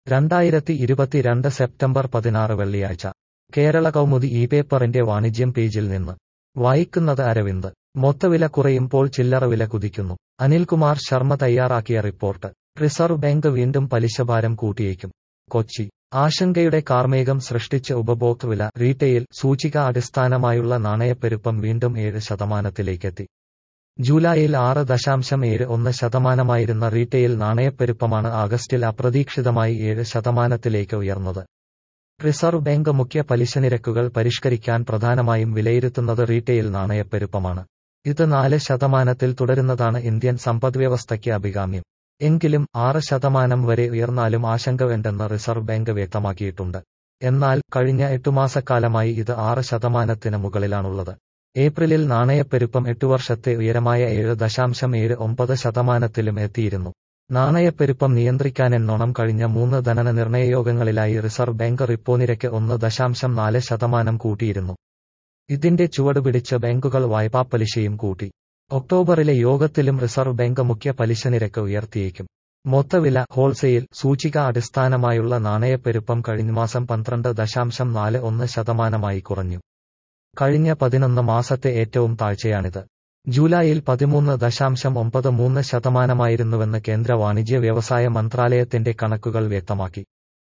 രണ്ടായിരത്തി ഇരുപത്തിരണ്ട് സെപ്റ്റംബർ പതിനാറ് വെള്ളിയാഴ്ച കേരള കൗമുദി ഈ പേപ്പറിന്റെ വാണിജ്യം പേജിൽ നിന്ന് വായിക്കുന്നത് അരവിന്ദ് മൊത്തവില കുറയുമ്പോൾ ചില്ലറ വില കുതിക്കുന്നു അനിൽകുമാർ ശർമ്മ തയ്യാറാക്കിയ റിപ്പോർട്ട് റിസർവ് ബാങ്ക് വീണ്ടും പലിശഭാരം കൂട്ടിയേക്കും കൊച്ചി ആശങ്കയുടെ കാർമേഘം സൃഷ്ടിച്ച ഉപഭോക്തൃവില റീറ്റെയിൽ സൂചിക അടിസ്ഥാനമായുള്ള നാണയപ്പെരുപ്പം വീണ്ടും ഏഴ് ശതമാനത്തിലേക്കെത്തി ജൂലൈയിൽ ആറ് ദശാംശം ഏഴ് ഒന്ന് ശതമാനമായിരുന്ന റീറ്റെയിൽ നാണയപ്പെരുപ്പമാണ് ആഗസ്റ്റിൽ അപ്രതീക്ഷിതമായി ഏഴ് ശതമാനത്തിലേക്ക് ഉയർന്നത് റിസർവ് ബാങ്ക് മുഖ്യ പലിശ നിരക്കുകൾ പരിഷ്കരിക്കാൻ പ്രധാനമായും വിലയിരുത്തുന്നത് റീറ്റെയിൽ നാണയപ്പെരുപ്പമാണ് ഇത് നാല് ശതമാനത്തിൽ തുടരുന്നതാണ് ഇന്ത്യൻ സമ്പദ്വ്യവസ്ഥയ്ക്ക് അഭികാമ്യം എങ്കിലും ആറ് ശതമാനം വരെ ഉയർന്നാലും ആശങ്ക വേണ്ടെന്ന് റിസർവ് ബാങ്ക് വ്യക്തമാക്കിയിട്ടുണ്ട് എന്നാൽ കഴിഞ്ഞ എട്ടു മാസക്കാലമായി ഇത് ആറ് ശതമാനത്തിന് മുകളിലാണുള്ളത് ഏപ്രിലിൽ നാണയപ്പെരുപ്പം എട്ടു വർഷത്തെ ഉയരമായ ഏഴ് ദശാംശം ഏഴ് ഒമ്പത് ശതമാനത്തിലും എത്തിയിരുന്നു നാണയപ്പെരുപ്പം നിയന്ത്രിക്കാനെന്നോണം കഴിഞ്ഞ മൂന്ന് ധനന നിർണയയോഗങ്ങളിലായി റിസർവ് ബാങ്ക് റിപ്പോ നിരക്ക് ഒന്ന് ദശാംശം നാല് ശതമാനം കൂട്ടിയിരുന്നു ഇതിന്റെ ചുവടുപിടിച്ച് ബാങ്കുകൾ വായ്പാപ്പലിശയും കൂട്ടി ഒക്ടോബറിലെ യോഗത്തിലും റിസർവ് ബാങ്ക് മുഖ്യ പലിശ നിരക്ക് ഉയർത്തിയേക്കും മൊത്തവില ഹോൾസെയിൽ സൂചിക അടിസ്ഥാനമായുള്ള നാണയപ്പെരുപ്പം കഴിഞ്ഞ മാസം പന്ത്രണ്ട് ദശാംശം നാല് ഒന്ന് ശതമാനമായി കുറഞ്ഞു കഴിഞ്ഞ പതിനൊന്ന് മാസത്തെ ഏറ്റവും താഴ്ചയാണിത് ജൂലൈയിൽ പതിമൂന്ന് ദശാംശം ഒമ്പത് മൂന്ന് ശതമാനമായിരുന്നുവെന്ന് കേന്ദ്ര വാണിജ്യ വ്യവസായ മന്ത്രാലയത്തിന്റെ കണക്കുകൾ വ്യക്തമാക്കി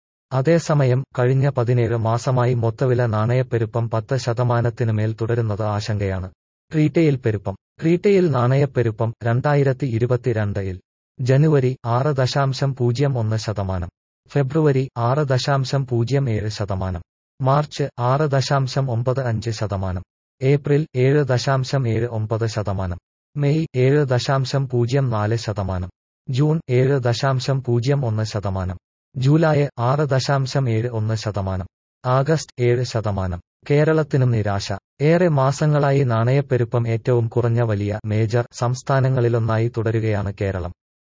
അതേസമയം കഴിഞ്ഞ പതിനേഴ് മാസമായി മൊത്തവില നാണയപ്പെരുപ്പം പത്ത് ശതമാനത്തിനുമേൽ തുടരുന്നത് ആശങ്കയാണ് റീറ്റെയിൽ പെരുപ്പം റീറ്റെയിൽ നാണയപ്പെരുപ്പം രണ്ടായിരത്തി ഇരുപത്തിരണ്ടിൽ ജനുവരി ആറ് ദശാംശം പൂജ്യം ഒന്ന് ശതമാനം ഫെബ്രുവരി ആറ് ദശാംശം പൂജ്യം ഏഴ് ശതമാനം മാർച്ച് ആറ് ദശാംശം ഒമ്പത് അഞ്ച് ശതമാനം ഏപ്രിൽ ഏഴ് ദശാംശം ഏഴ് ഒമ്പത് ശതമാനം മെയ് ഏഴ് ദശാംശം പൂജ്യം നാല് ശതമാനം ജൂൺ ഏഴ് ദശാംശം പൂജ്യം ഒന്ന് ശതമാനം ജൂലൈ ആറ് ദശാംശം ഏഴ് ഒന്ന് ശതമാനം ആഗസ്റ്റ് ഏഴ് ശതമാനം കേരളത്തിനും നിരാശ ഏറെ മാസങ്ങളായി നാണയപ്പെരുപ്പം ഏറ്റവും കുറഞ്ഞ വലിയ മേജർ സംസ്ഥാനങ്ങളിലൊന്നായി തുടരുകയാണ് കേരളം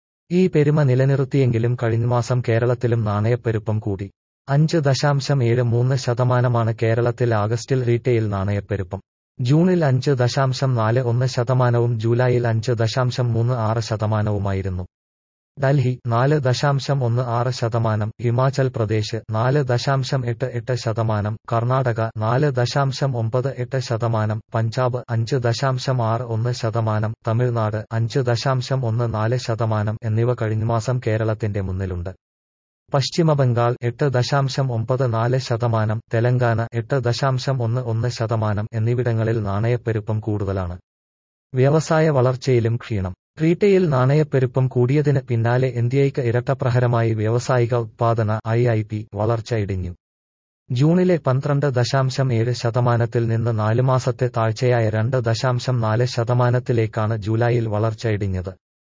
ഈ പെരുമ നിലനിർത്തിയെങ്കിലും കഴിഞ്ഞ മാസം കേരളത്തിലും നാണയപ്പെരുപ്പം കൂടി അഞ്ച് ദശാംശം ഏഴ് മൂന്ന് ശതമാനമാണ് കേരളത്തിൽ ആഗസ്റ്റിൽ റീറ്റെയിൽ നാണയപ്പെരുപ്പം ജൂണിൽ അഞ്ച് ദശാംശം നാല് ഒന്ന് ശതമാനവും ജൂലൈയിൽ അഞ്ച് ദശാംശം മൂന്ന് ആറ് ശതമാനവുമായിരുന്നു ഡൽഹി നാല് ദശാംശം ഒന്ന് ആറ് ശതമാനം ഹിമാചൽ പ്രദേശ് നാല് ദശാംശം എട്ട് എട്ട് ശതമാനം കർണാടക നാല് ദശാംശം ഒമ്പത് എട്ട് ശതമാനം പഞ്ചാബ് അഞ്ച് ദശാംശം ആറ് ഒന്ന് ശതമാനം തമിഴ്നാട് അഞ്ച് ദശാംശം ഒന്ന് നാല് ശതമാനം എന്നിവ കഴിഞ്ഞ മാസം കേരളത്തിന്റെ മുന്നിലുണ്ട് പശ്ചിമബംഗാൾ എട്ട് ദശാംശം ഒമ്പത് നാല് ശതമാനം തെലങ്കാന എട്ട് ദശാംശം ഒന്ന് ഒന്ന് ശതമാനം എന്നിവിടങ്ങളിൽ നാണയപ്പെരുപ്പം കൂടുതലാണ് വ്യവസായ വളർച്ചയിലും ക്ഷീണം റീറ്റെയിൽ നാണയപ്പെരുപ്പം കൂടിയതിന് പിന്നാലെ ഇന്ത്യയ്ക്ക് ഇരട്ടപ്രഹരമായി വ്യാവസായിക ഉത്പാദന ഐ ഐ പി വളർച്ച ഇടിഞ്ഞു ജൂണിലെ പന്ത്രണ്ട് ദശാംശം ഏഴ് ശതമാനത്തിൽ നിന്ന് നാല് മാസത്തെ താഴ്ചയായ രണ്ട് ദശാംശം നാല് ശതമാനത്തിലേക്കാണ് ജൂലൈയിൽ വളർച്ച ഇടിഞ്ഞത്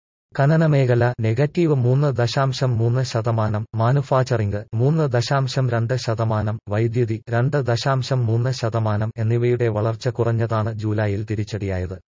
ഖനന മേഖല നെഗറ്റീവ് മൂന്ന് ദശാംശം മൂന്ന് ശതമാനം മാനുഫാക്ചറിംഗ് മൂന്ന് ദശാംശം രണ്ട് ശതമാനം വൈദ്യുതി രണ്ട് ദശാംശം മൂന്ന് ശതമാനം എന്നിവയുടെ വളർച്ച കുറഞ്ഞതാണ് ജൂലൈയിൽ തിരിച്ചടിയായത്